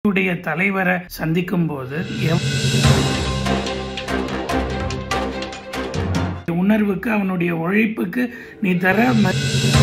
உடைய தலைவரை சந்திக்கும் போது எவ்- உணர்வுக்கு அவனுடைய உழைப்புக்கு நீ தர ம-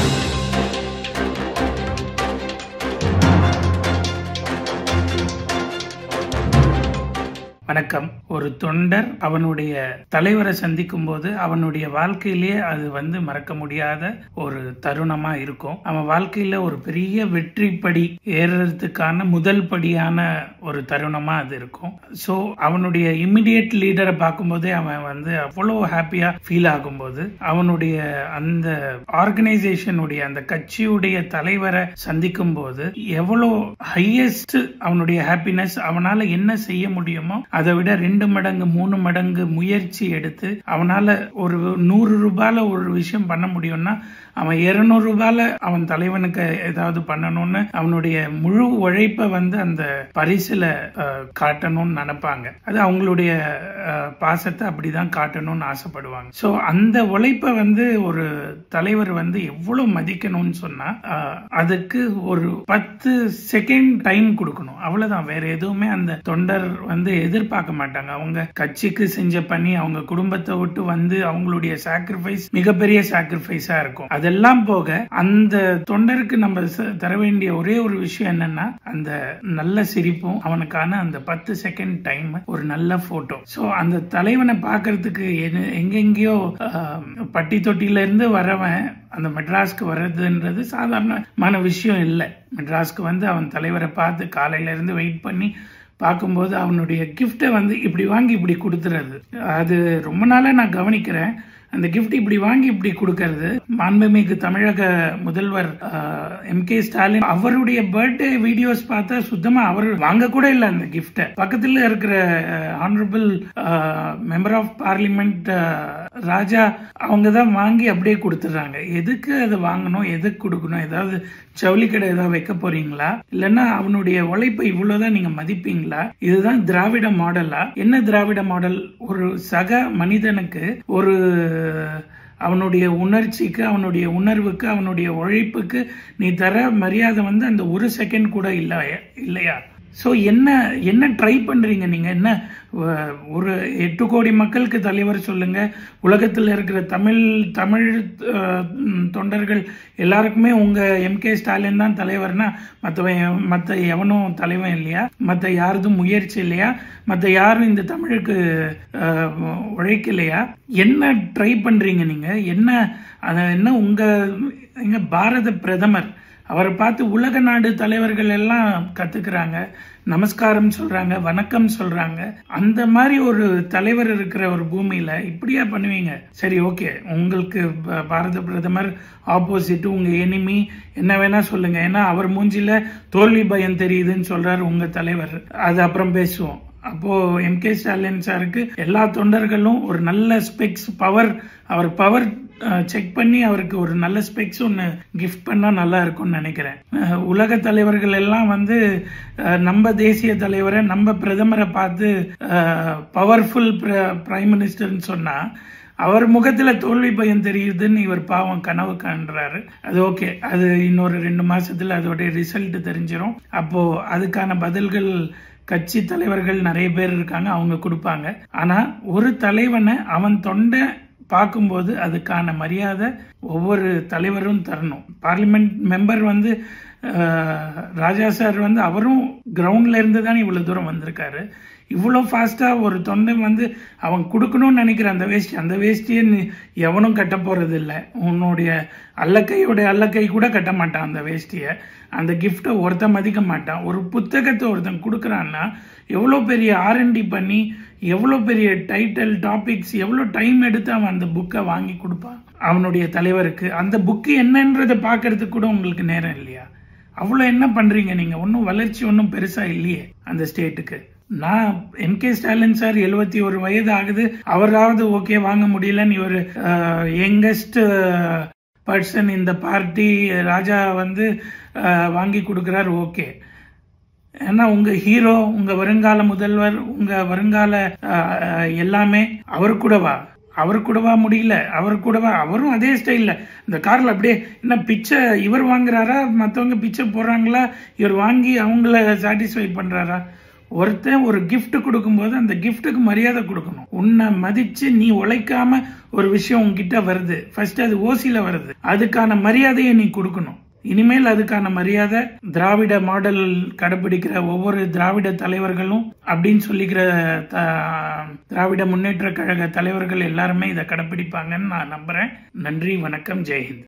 வணக்கம் ஒரு தொண்டர் அவனுடைய தலைவரை சந்திக்கும் போது அவனுடைய வாழ்க்கையிலேயே அது வந்து மறக்க முடியாத ஒரு தருணமா இருக்கும் அவன் வாழ்க்கையில ஒரு பெரிய வெற்றி படி ஏறுறதுக்கான முதல் படியான ஒரு தருணமா அது இருக்கும் ஸோ அவனுடைய இமிடியேட் லீடரை பார்க்கும்போதே அவன் வந்து அவ்வளோ ஹாப்பியா ஃபீல் ஆகும்போது அவனுடைய அந்த ஆர்கனைசேஷனுடைய அந்த கட்சியுடைய தலைவரை சந்திக்கும் போது எவ்வளோ ஹையஸ்ட் அவனுடைய ஹாப்பினஸ் அவனால என்ன செய்ய முடியுமோ அதை விட ரெண்டு மடங்கு மூணு மடங்கு முயற்சி எடுத்து அவனால ஒரு நூறு ரூபாயில ஒரு விஷயம் பண்ண முடியும்னா அவன் இருநூறு ரூபாயில அவன் தலைவனுக்கு ஏதாவது பண்ணணும்னு அவனுடைய முழு உழைப்பை வந்து அந்த பரிசுல அஹ், காட்டணும்னு நினைப்பாங்க அது அவங்களுடைய அஹ், பாசத்தை அப்படிதான் காட்டணும்னு ஆசைப்படுவாங்க சோ அந்த உழைப்பை வந்து ஒரு தலைவர் வந்து எவ்வளவு மதிக்கணும்னு சொன்னா அஹ், அதுக்கு ஒரு பத்து செகண்ட் டைம் கொடுக்கணும் அவ்வளவுதான் வேற எதுவுமே அந்த தொண்டர் வந்து எதிர்பார்க்க மாட்டாங்க அவங்க கட்சிக்கு செஞ்ச பணி அவங்க குடும்பத்தை விட்டு வந்து அவங்களுடைய சாக்ரிஃபைஸ் மிகப்பெரிய சாக்ரிஃபைஸா இருக்கும் அதெல்லாம் போக அந்த தொண்டருக்கு நம்ம ச- தர வேண்டிய ஒரே ஒரு விஷயம் என்னன்னா அந்த நல்ல சிரிப்பும் அவனுக்கான அந்த பத்து செகண்ட் டைம் ஒரு நல்ல போட்டோ சோ அந்த தலைவனை பார்க்கிறதுக்கு எங்க- எங்கெங்கேயோ ஆஹ், பட்டி தொட்டியில இருந்து வரவன் அந்த மெட்ராஸ்க்கு வர்றதுன்றது சாதாரணமான விஷயம் இல்லை மெட்ராஸ்க்கு வந்து அவன் தலைவரை பார்த்து காலையில இருந்து வெயிட் பண்ணி பார்க்கும்போது அவனுடைய கிஃப்டை வந்து இப்படி வாங்கி இப்படி கொடுத்துறது அது ரொம்ப நாளா நான் கவனிக்கிறேன் அந்த gift இப்படி வாங்கி இப்படி கொடுக்கறது மாண்புமிகு தமிழக முதல்வர் எம் கே ஸ்டாலின் அவருடைய பர்த்டே வீடியோஸ் பார்த்தா சுத்தமா அவர் வாங்க கூட இல்லை அந்த கிஃப்ட பக்கத்துல இருக்கிற honourable member of parliament Raja அவங்க தான் வாங்கி அப்படியே கொடுத்துட்றாங்க எதுக்கு அதை வாங்கணும் எதுக்கு கொடுக்கணும் ஏதாவது ஜவுளி கடை ஏதாவது வைக்க போறீங்களா இல்லைன்னா அவனுடைய உழைப்பை இவ்வளவுதான் நீங்க மதிப்பீங்களா இதுதான் திராவிட மாடலா என்ன திராவிட மாடல் ஒரு சக மனிதனுக்கு ஒரு அவனுடைய உணர்ச்சிக்கு அவனுடைய உணர்வுக்கு அவனுடைய உழைப்புக்கு நீ தர மரியாதை வந்து அந்த ஒரு செகண்ட் கூட இல்லையா இல்லையா ஸோ என்ன என்ன ட்ரை பண்றீங்க நீங்க என்ன அஹ், ஒரு எட்டு கோடி மக்களுக்கு தலைவர் சொல்லுங்க உலகத்தில் இருக்கிற தமிழ் தமிழ் அஹ், ம், தொண்டர்கள் எல்லாருக்குமே உங்க எம் கே ஸ்டாலின் தான் தலைவர்னா மற்றவன் மற்ற எவனும் தலைவன் இல்லையா மற்ற யாருதும் முயற்சி இல்லையா மற்ற யாரும் இந்த தமிழுக்கு அஹ், உழைக்கலையா என்ன ட்ரை பண்றீங்க நீங்க என்ன அது என்ன உங்க எங்க பாரத பிரதமர் அவரை பார்த்து உலக நாடு தலைவர்கள் எல்லாம் கத்துக்கிறாங்க நமஸ்காரம் சொல்றாங்க வணக்கம் சொல்றாங்க அந்த மாதிரி ஒரு தலைவர் இருக்கிற ஒரு பூமியில இப்படியா பண்ணுவீங்க சரி ஓகே உங்களுக்கு ப- பாரத பிரதமர் ஆப்போசிட் உங்க எனிமி என்ன வேணா சொல்லுங்க ஏன்னா அவர் மூஞ்சில தோல்வி பயம் தெரியுதுன்னு சொல்றாரு உங்க தலைவர் அது அப்புறம் பேசுவோம் அப்போ எம் கே ஸ்டாலின் சாருக்கு எல்லா தொண்டர்களும் ஒரு நல்ல ஸ்பெக்ஸ் பவர் அவர் பவர் செக் பண்ணி அவருக்கு ஒரு நல்ல ஸ்பெக்ஸ் ஒன்று கிஃப்ட் பண்ணா நல்லா இருக்கும்னு நினைக்கிறேன் அஹ், உலக தலைவர்கள் எல்லாம் வந்து அஹ், நம்ம தேசிய தலைவரை நம்ம பிரதமரை பார்த்து பவர்ஃபுல் பிரைம் மினிஸ்டர்னு சொன்னா அவர் முகத்துல தோல்வி பயம் தெரியுதுன்னு இவர் பாவம் கனவு காண்றாரு அது ஓகே அது இன்னொரு ரெண்டு மாசத்துல அதோடைய ரிசல்ட் தெரிஞ்சிரும் அப்போ அதுக்கான பதில்கள் கட்சி தலைவர்கள் நிறைய பேர் இருக்காங்க அவங்க கொடுப்பாங்க ஆனா ஒரு தலைவனை அவன் தொண்டை பார்க்கும்போது அதுக்கான மரியாதை ஒவ்வொரு தலைவரும் தரணும் பார்லிமெண்ட் மெம்பர் வந்து அஹ், ராஜா சார் வந்து அவரும் கிரவுண்ட்ல இருந்து தான் இவ்வளவு தூரம் வந்திருக்காரு இவ்வளோ ஃபாஸ்டா ஒரு தொண்டை வந்து அவன் கொடுக்கணும்னு நினைக்கிற அந்த வேஷ்டி அந்த வேஷ்டியை நீ எவனும் கட்ட போறது இல்லை உன்னுடைய அல்லக்கையோட அல்லக்கை கூட கட்ட மாட்டான் அந்த வேஷ்டியை அந்த கிஃப்டை ஒருத்தன் மதிக்க மாட்டான் ஒரு புத்தகத்தை ஒருத்தன் கொடுக்குறான்னா எவ்வளோ பெரிய ஆர்என்டி பண்ணி எவ்வளோ பெரிய டைட்டில் டாபிக்ஸ் எவ்வளோ டைம் எடுத்து அவன் அந்த புக்கை வாங்கி கொடுப்பான் அவனுடைய தலைவருக்கு அந்த புக்கு என்னன்றதை பார்க்கறதுக்கு கூட உங்களுக்கு நேரம் இல்லையா அவ்வளோ என்ன பண்றீங்க நீங்க ஒன்றும் வளர்ச்சி ஒன்றும் பெருசா இல்லையே அந்த ஸ்டேட்டுக்கு நான் எம் கே ஸ்டாலின் சார் எழுபத்தி ஒரு வயது ஆகுது அவராவது ஓகே வாங்க முடியலன்னு இவர் யங்கஸ்ட் பர்சன் இந்த பார்ட்டி ராஜா வந்து அஹ், வாங்கி கொடுக்குறாரு ஓகே ஏன்னா உங்க ஹீரோ உங்க வருங்கால முதல்வர் உங்க வருங்கால அஹ், எல்லாமே அவர் கூடவா அவர் கூடவா முடியல அவர் கூடவா அவரும் அதே ஸ்டைல்ல இந்த கார்ல அப்படியே என்ன பிச்சை இவர் வாங்குறாரா மற்றவங்க பிச்சை போடுறாங்களா இவர் வாங்கி அவங்கள சாட்டிஸ்ஃபை பண்றாரா ஒருத்தன் ஒரு gift கொடுக்கும்போது அந்த கிஃப்ட்டுக்கு மரியாதை கொடுக்கணும் உன்னை மதிச்சு நீ உழைக்காம ஒரு விஷயம் உன்கிட்ட வருது ஃபர்ஸ்ட் அது ஓசில வருது அதுக்கான மரியாதையை நீ கொடுக்கணும் இனிமேல் அதுக்கான மரியாதை திராவிட மாடல் கடைபிடிக்கிற ஒவ்வொரு திராவிட தலைவர்களும் அப்படின்னு சொல்லிக்கிற த- திராவிட முன்னேற்ற கழக தலைவர்கள் எல்லாருமே இதை கடைபிடிப்பாங்கன்னு நான் நம்புறேன் நன்றி வணக்கம் ஜெயஹிந்த்